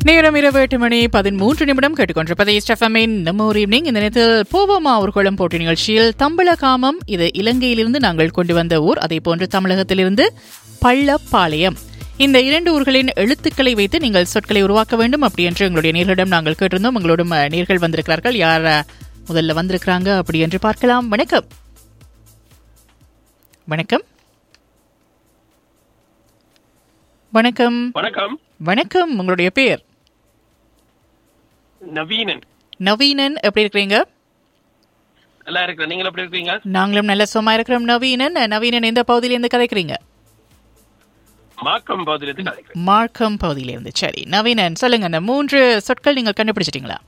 நேரம் இரவு எட்டு மணி பதிமூன்று நிமிடம் கேட்டுக்கொண்டிருப்பதை ஸ்டெஃபமின் நம்ம ஒரு ஈவினிங் இந்த நேரத்தில் போவோமா ஊர்வலம் போட்டி நிகழ்ச்சியில் தம்பளகாமம் இது இலங்கையிலிருந்து நாங்கள் கொண்டு வந்த ஊர் அதே போன்று தமிழகத்திலிருந்து பள்ளப்பாளையம் இந்த இரண்டு ஊர்களின் எழுத்துக்களை வைத்து நீங்கள் சொற்களை உருவாக்க வேண்டும் அப்படி என்று எங்களுடைய நேர்களிடம் நாங்கள் கேட்டிருந்தோம் உங்களோடும் அஹ், நேர்கள் வந்திருக்கிறார்கள் யார் அஹ், முதல்ல வந்திருக்கிறாங்க அப்படி என்று பார்க்கலாம் வணக்கம் வணக்கம் வணக்கம் வணக்கம் வணக்கம் உங்களுடைய பேர் நவீனன் நவீனன் எப்படி இருக்கிறீங்க நல்லா இருக்கிறேன் நீங்கள் எப்படி இருக்கீங்க நாங்களும் நல்ல சும்மா இருக்கிறோம் நவீனன் நவீனன் எந்த பகுதியிலேருந்து கதைக்கிறீங்க மாக்கம் பகுதியிலிருந்து கதைக்கிறேன் மார்க்கம் பகுதியிலேருந்து சரி நவீனன் சொல்லுங்க அந்த மூன்று சொற்கள் நீங்கள் கண்டுபிடிச்சிட்டீங்களா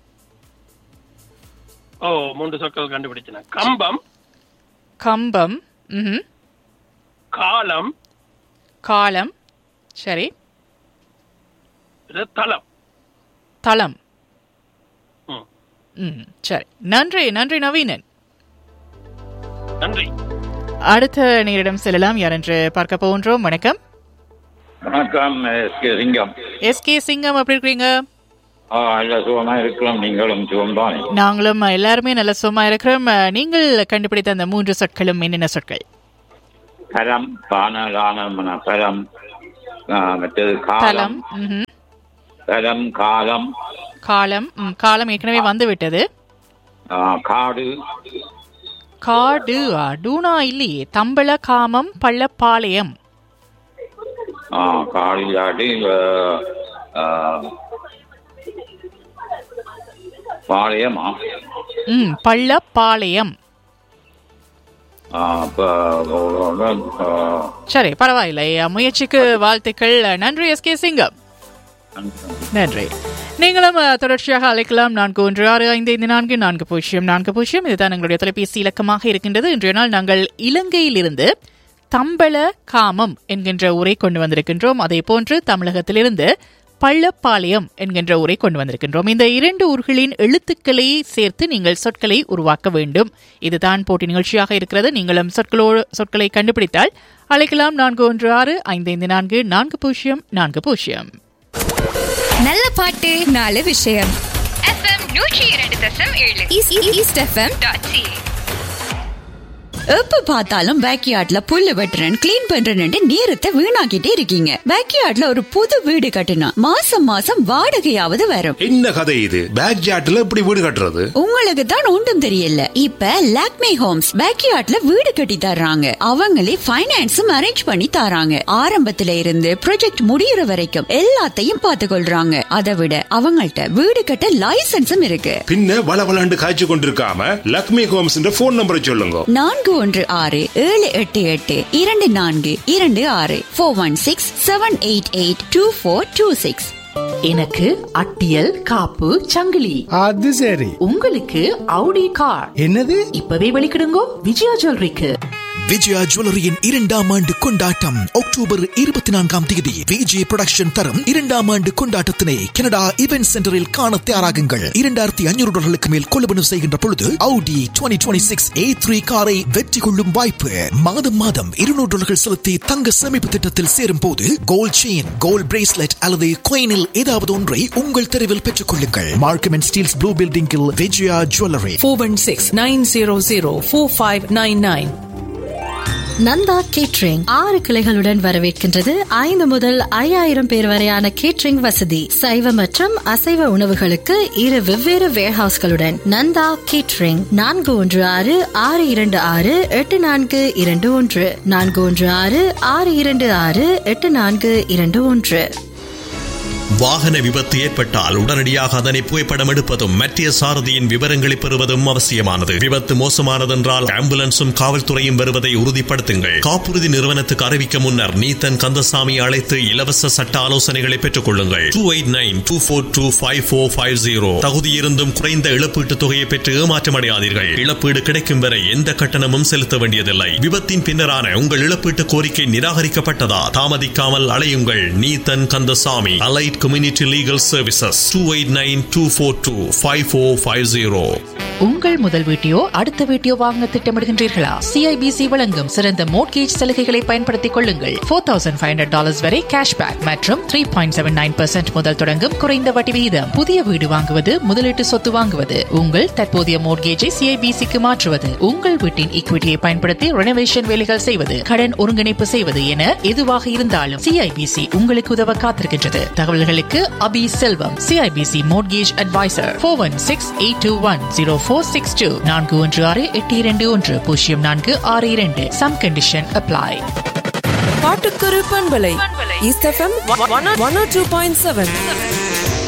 ஓ மூன்று சொற்கள் கண்டுபிடிச்சேன் கம்பம் கம்பம் ம்ஹும். காலம் காலம் சரி இது தளம் தளம் ம். ம் சரி நன்றி நன்றி நவீனன் நன்றி அடுத்த நேரிடம் செல்லலாம் யார் என்று பார்க்க போகின்றோம் வணக்கம் வணக்கம் S K Singam S K Singam எப்படி இருக்கிறீங்க ஆ இல்ல சுகமா இருக்கலாம் நீங்களும் சுகம்தான் நாங்களும் எல்லாருமே நல்ல சும்மா இருக்கிறோம் நீங்கள் கண்டுபிடித்த அந்த மூன்று சொற்களும் என்னென்ன சொற்கள் பரம் பானலான பரம் ஆ, மற்றது தலம் காலம் ம்ஹும். பரம் காலம் காலம் ம், காலம் ஏற்கனவே வந்து விட்டது ஆ, காடு காடு ஆ, டூனா இல்லையே தம்பள காமம் பள்ளப்பாளையம் ஆ, காடு இல்லாட்டி ஆ, பாளையமா ம் பள்ளப்பாளையம் ஆ, அப்ப, ஆ, சரி பரவாயில்லை முயற்சிக்கு வாழ்த்துக்கள் நன்றி எஸ் கே சிங்கம் நன்றி நீங்களும் அஹ், தொடர்ச்சியாக அழைக்கலாம் நான்கு ஒன்று ஆறு ஐந்து ஐந்து நான்கு நான்கு பூஜ்ஜியம் நான்கு பூஜ்ஜியம் இதுதான் எங்களுடைய தொலைபேசி இலக்கமாக இருக்கின்றது இன்றைய நாள் நாங்கள் இலங்கையிலிருந்து தம்பள காமம் என்கின்ற ஊரை கொண்டு வந்திருக்கின்றோம் அதே போன்று தமிழகத்திலிருந்து பள்ளப்பாளையம் என்கின்ற ஊரை கொண்டு வந்திருக்கின்றோம் இந்த இரண்டு ஊர்களின் எழுத்துக்களை சேர்த்து நீங்கள் சொற்களை உருவாக்க வேண்டும் இதுதான் போட்டி நிகழ்ச்சியாக இருக்கிறது நீங்களும் சொற்களோடு சொற்களை கண்டுபிடித்தால் அழைக்கலாம் நான்கு ஒன்று ஆறு ஐந்து ஐந்து நான்கு நான்கு பூஜ்ஜியம் நான்கு பூஜ்ஜியம் நல்ல பாட்டு நாலு விஷயம் எஃப்எம் நூற்றி இரண்டு தசம் ஏழு eas- e- east FM dot C எப்ப பார்த்தாலும் பேக்யார்ட்ல புல்லு வெட்டுறேன் கிளீன் பண்றேன்னு நேரத்தை வீணாக்கிட்டே இருக்கீங்க பேக்யார்ட்ல ஒரு புது வீடு கட்டினா மாசம் மாசம் வாடகையாவது வரும் என்ன கதை இது பேக் ஜாட்ல இப்படி வீடு கட்டுறது உங்களுக்கு தான் ஒன்றும் தெரியல இப்ப லாக்மே ஹோம்ஸ் பேக்யார்ட்ல வீடு கட்டி தர்றாங்க அவங்களே ஃபைனான்ஸும் அரேஞ்ச் பண்ணி தராங்க ஆரம்பத்துல இருந்து ப்ராஜெக்ட் முடியற வரைக்கும் எல்லாத்தையும் பார்த்து கொள்றாங்க அதை விட அவங்கள்ட்ட வீடு கட்ட லைசன்ஸும் இருக்கு பின்ன வள வளண்டு காய்ச்சி கொண்டிருக்காம லக்ஷ்மி ஹோம்ஸ் போன் நம்பரை சொல்லுங்க நான்கு ஒன்று ஆறு ஏழு எட்டு எட்டு இரண்டு நான்கு இரண்டு ஆறு four one six seven eight eight two four two six எனக்கு அட்டியல் காப்பு சங்கிலி அது சரி உங்களுக்கு அவுடி கார் என்னது இப்பவே வெளிக்கிடுங்கோ விஜயா ஜுவல்லரிக்கு விஜயா ஜுவல்லரியின் இரண்டாம் ஆண்டு கொண்டாட்டம் அக்டோபர் இருபத்தி நான்காம் தேதி விஜய் புரொடக்ஷன் தரும் இரண்டாம் ஆண்டு கொண்டாட்டத்தினை கனடா இவென்ட் சென்டரில் காண தயாராகுங்கள் இரண்டாயிரத்தி ஐநூறு டாலர்களுக்கு மேல் கொள்வனவு செய்கின்ற பொழுது Audi twenty twenty six A three காரை வெற்றி கொள்ளும் வாய்ப்பு மாதம் மாதம் இருநூறு டாலர்கள் செலுத்தி தங்க சேமிப்பு திட்டத்தில் சேரும் போது கோல்ட் செயின் கோல்ட் பிரேஸ்லெட் அல்லது கோயினில் ஏதாவது ஒன்றை உங்கள் தெருவில் பெற்றுக் கொள்ளுங்கள் மார்க்கம் அண்ட் ஸ்டீல்ஸ் ப்ளூ பில்டிங்கில் Vijaya jewellery four one six nine zero zero four five nine nine Nanda catering ஆறு கிளைகளுடன் வரவேற்கின்றது ஐந்து முதல் ஐயாயிரம் பேர் வரையான கேட்ரிங் வசதி சைவ மற்றும் அசைவ உணவுகளுக்கு இரு வெவ்வேறு வேர்ஹவுஸ்களுடன் நந்தா கேட்ரிங் நான்கு ஒன்று ஆறு ஆறு இரண்டு ஆறு எட்டு நான்கு இரண்டு ஒன்று நான்கு ஒன்று ஆறு ஆறு இரண்டு ஆறு எட்டு நான்கு இரண்டு ஒன்று வாகன விபத்து ஏற்பட்டால் உடனடியாக அதனை புகைப்படம் எடுப்பதும் மத்திய சாரதியின் விவரங்களை பெறுவதும் அவசியமானது விபத்து மோசமானதென்றால் ஆம்புலன்ஸும் காவல்துறையும் வருவதை உறுதிப்படுத்துங்கள் காப்புறுதி நிறுவனத்துக்கு அறிவிக்க முன்னர் நீத்தன் கந்தசாமி அழைத்து இலவச சட்ட ஆலோசனைகளை பெற்றுக் கொள்ளுங்கள் two eight nine two four two five four five zero தகுதியிருந்தும் குறைந்த இழப்பீட்டுத் தொகையை பெற்று ஏமாற்றமடையாதீர்கள் இழப்பீடு கிடைக்கும் வரை எந்த கட்டணமும் செலுத்த வேண்டியதில்லை விபத்தின் பின்னரான உங்கள் இழப்பீட்டு கோரிக்கை நிராகரிக்கப்பட்டதா தாமதிக்காமல் அலையுங்கள் Neethan Kandasamy allied State Community Legal Services 289 242 5450. உங்கள் முதல் வீட்டையோ அடுத்த வீட்டையோ வாங்க திட்டமிடுகின்றீர்களா சிஐபிசி வழங்கும் சிறந்த மோட்கேஜ் சலுகைகளை பயன்படுத்திக் கொள்ளுங்கள் four thousand five hundred dollars வரை கேஷ்பேக் மற்றும் த்ரீ பாயிண்ட் செவன் நைன் முதல் தொடங்கும் குறைந்த வட்டி விகிதம் புதிய வீடு வாங்குவது முதலீட்டு சொத்து வாங்குவது உங்கள் தற்போதைய மோட்கேஜை சிஐபிசிக்கு மாற்றுவது உங்கள் வீட்டின் ஈக்விட்டியை பயன்படுத்தி ரெனோவேஷன் வேலைகள் செய்வது கடன் ஒருங்கிணைப்பு செய்வது என எதுவாக இருந்தாலும் சிஐபிசி உங்களுக்கு உதவ காத்திருக்கின்றது தகவல்களுக்கு Abi Selvam CIBC mortgage adviser four one six eight two one zero four six two நான்கு ஒன்று ஆறு எட்டு இரண்டு ஒன்று பூஜ்ஜியம் நான்கு ஆறு இரண்டு சம் கண்டிஷன் அப்ளை பாட்டுக்கொரு பண்பலை east FM one two point seven